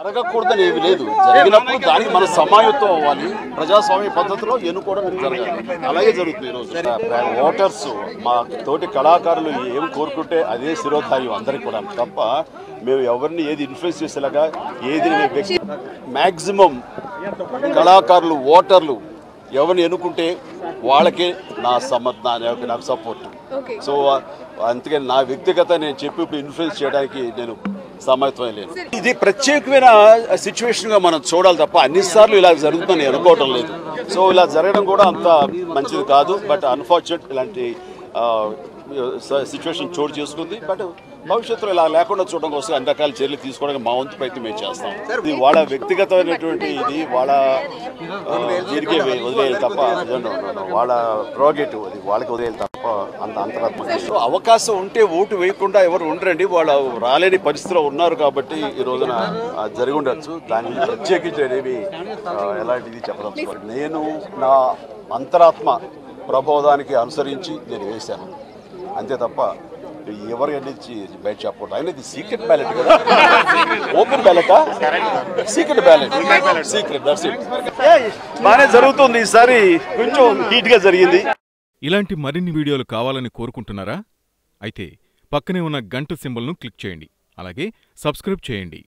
జరగకూడదని ఏమీ లేదు జరిగినప్పుడు దానికి మన సమాయత్తం అవ్వాలి ప్రజాస్వామ్య పద్ధతిలో ఎన్నుకోవడం జరగాలి అలాగే జరుగుతుంది ఈరోజు ఓటర్స్ మా తోటి కళాకారులు ఏం కోరుకుంటే అదే శిరోధార్యం అందరికి కూడా తప్ప మేము ఎవరిని ఏది ఇన్ఫ్లుయెన్స్ చేసేలాగా ఏది వ్యక్తి మ్యాక్సిమం కళాకారులు ఓటర్లు ఎవరిని ఎన్నుకుంటే వాళ్ళకే నా సమ నా- నాకు సపోర్ట్ సో అందుకని నా వ్యక్తిగత నేను చెప్పి ఇప్పుడు ఇన్ఫ్లుయెన్స్ చేయడానికి నేను సమర్థం లేదు ఇది ప్రత్యేకమైన సిచ్యువేషన్ గా మనం చూడాలి తప్ప అన్నిసార్లు ఇలా జరుగుతుందని నేను అనుకోవటం లేదు సో ఇలా జరగడం కూడా అంత మంచిది కాదు బట్ అన్ఫార్చునేట్ ఇలాంటి సిచ్యువేషన్ చోటు చేసుకుంది బట్ భవిష్యత్తులో ఇలా లేకుండా చూడడం కోసం అన్ని రకాల చర్యలు తీసుకోవడానికి మా వంతు ప్రయత్నం మేము చేస్తాం ఇది వాళ్ళ వ్యక్తిగతమైనటువంటి ఇది వాళ్ళ ఆ, దీనికే వదిలేయాలి తప్ప no, no, no, no. వాళ్ళ ప్రోగేటివ్ అది వాళ్ళకి వదిలేయాలి తప్ప అంత అంతరాత్మ సో అవకాశం ఉంటే ఓటు వేయకుండా ఎవరు ఉండరండి వాళ్ళు రాలేని పరిస్థితిలో ఉన్నారు కాబట్టి ఈ రోజున ఆ, జరిగి ఉండొచ్చు దాని గురించి ప్రత్యేకించి నేనేమి ఆ, ఎలాంటిది చెప్పదలుచుకోవాలి నేను నా అంతరాత్మ ప్రబోధానికి అనుసరించి నేను వేశాను అంతే తప్ప ఎవరి నుంచి బయట చెప్పకూడదు ఆయన ఇది సీక్రెట్ బ్యాలెట్ కదా ఓపెన్ బ్యాలెటా secret ballot secret that's it బాగానే జరుగుతుంది ఈసారి కొంచెం హీట్ గా జరిగింది ఇలాంటి మరిన్ని వీడియోలు కావాలని కోరుకుంటున్నారా అయితే పక్కనే ఉన్న గంట సింబల్ను క్లిక్ చేయండి అలాగే సబ్స్క్రైబ్ చేయండి